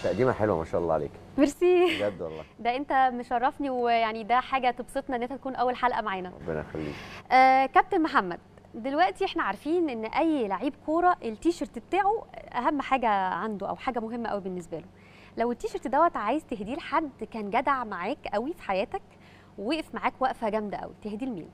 تقديمه حلوه ما شاء الله عليك ميرسي بجد والله ده انت مشرفني ويعني ده حاجه تبسطنا ان انت تكون اول حلقه معانا ربنا يخليك آه كابتن محمد دلوقتي احنا عارفين ان اي لعيب كوره التيشيرت بتاعه اهم حاجه عنده او حاجه مهمه قوي بالنسبه له لو التيشيرت دوت عايز تهديه لحد كان جدع معاك قوي في حياتك ووقف معاك وقفه جامده قوي تهديه لمين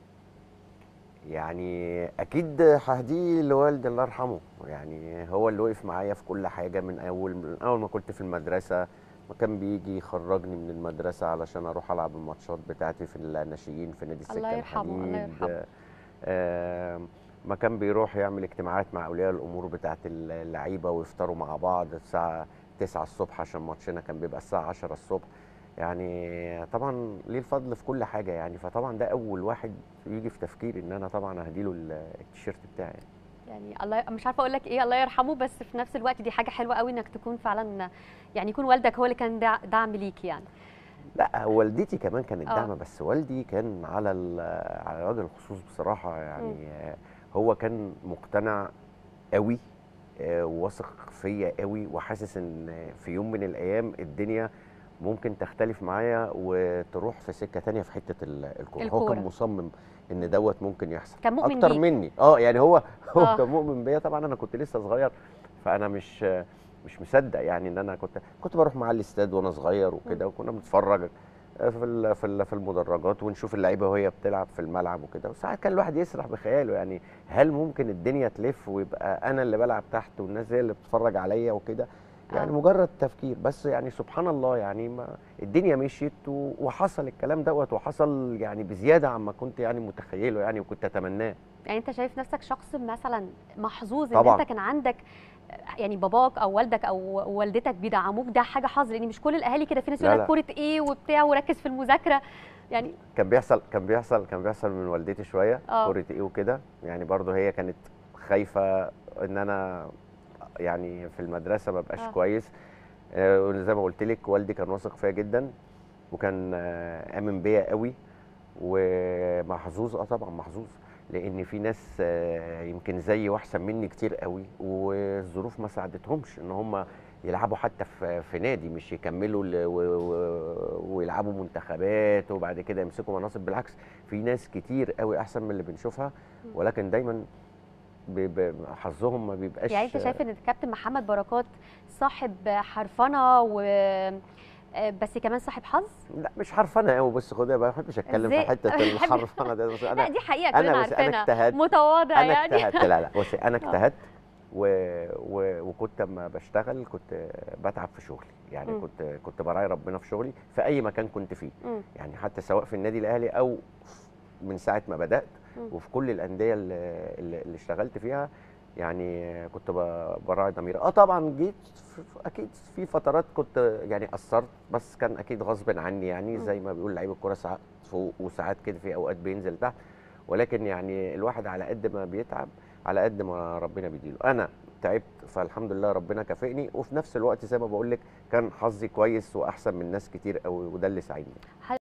يعني اكيد ههديه لوالدي الله يرحمه يعني هو اللي وقف معايا في كل حاجه من اول من اول ما كنت في المدرسه ما كان بيجي يخرجني من المدرسه علشان اروح العب الماتشات بتاعتي في الناشئين في نادي السكه الله يرحمه، الله الحديد. يرحمه. آه ما كان بيروح يعمل اجتماعات مع اولياء الامور بتاعه اللعيبه ويفطروا مع بعض الساعه 9 الصبح عشان ماتشنا كان بيبقى الساعه 10 الصبح يعني طبعا ليه الفضل في كل حاجه يعني فطبعا ده اول واحد يجي في تفكيري ان انا طبعا اهديله ال- التيشيرت بتاعي يعني الله مش عارفه اقول لك ايه الله يرحمه بس في نفس الوقت دي حاجه حلوه قوي انك تكون فعلا يعني يكون والدك هو اللي كان دع- دعم ليك يعني لا والدتي كمان كانت آه. داعمه بس والدي كان على ال- على وجه الخصوص بصراحه يعني آه، هو كان مقتنع قوي آه، وواثق فيا قوي وحاسس ان في يوم من الايام الدنيا ممكن تختلف معايا وتروح في سكه تانية في حته ال- الكوره هو الكورة. كان مصمم ان دوت ممكن يحصل كان مؤمن اكتر بيك. مني اه يعني هو هو آه. كان مؤمن بيا طبعا انا كنت لسه صغير فانا مش مش مصدق يعني ان انا كنت كنت بروح معاه الاستاد وانا صغير وكده وكنا بنتفرج في ال- في ال- في المدرجات ونشوف اللعيبه وهي بتلعب في الملعب وكده وساعات كان الواحد يسرح بخياله يعني هل ممكن الدنيا تلف ويبقى انا اللي بلعب تحت والناس هي اللي بتتفرج عليا وكده يعني آه. مجرد تفكير بس يعني سبحان الله يعني ما الدنيا مشيت و- وحصل الكلام دوت وحصل يعني بزياده عما كنت يعني متخيله يعني وكنت اتمناه يعني انت شايف نفسك شخص مثلا محظوظ طبعاً. ان انت كان عندك يعني باباك او والدك او والدتك بيدعموك ده حاجه حظ لان مش كل الاهالي كده في ناس لا، يقول لا. لك كوره ايه وبتاع وركز في المذاكره يعني كان بيحصل كان بيحصل كان بيحصل من والدتي شويه آه. كوره ايه وكده يعني برضه هي كانت خايفه ان انا يعني في المدرسه ما ابقاش آه. كويس آه، زي ما قلت لك والدي كان واثق فيا جدا وكان آه، امن بيا قوي ومحظوظ اه طبعا محظوظ لان في ناس آه، يمكن زيي واحسن مني كتير قوي والظروف ما ساعدتهمش ان هم يلعبوا حتى في في نادي مش يكملوا ل- و- و- ويلعبوا منتخبات وبعد كده يمسكوا مناصب بالعكس في ناس كتير قوي احسن من اللي بنشوفها ولكن دايما ب- ب- حظهم ما بيبقاش يعني انت شايف ان الكابتن محمد بركات صاحب حرفنه و آه، بس كمان صاحب حظ لا مش حرفنه قوي بص خدها ما بحبش اتكلم في إزاي؟ حته بحب- الحرفنه ده بس لا انا دي حقيقه أنا كلنا بس أنا عارفينها اجتهدت. متواضع انا يعني اجتهدت لا لا بصي انا اجتهدت و... و... وكنت اما بشتغل كنت بتعب في شغلي يعني مم. كنت كنت براعي ربنا في شغلي في اي مكان كنت فيه مم. يعني حتى سواء في النادي الاهلي او من ساعه ما بدات مم. وفي كل الانديه اللي, اللي اللي اشتغلت فيها يعني كنت ب- براعي ضميري اه طبعا جيت في- اكيد في فترات كنت يعني قصرت بس كان اكيد غصب عني يعني مم. زي ما بيقول لعيب الكوره ساعات فوق وساعات كده في اوقات بينزل تحت ولكن يعني الواحد على قد ما بيتعب على قد ما ربنا بيديله انا تعبت فالحمد لله ربنا كافئني وفي نفس الوقت زي ما بقول لك كان حظي كويس واحسن من ناس كتير قوي وده اللي ساعدني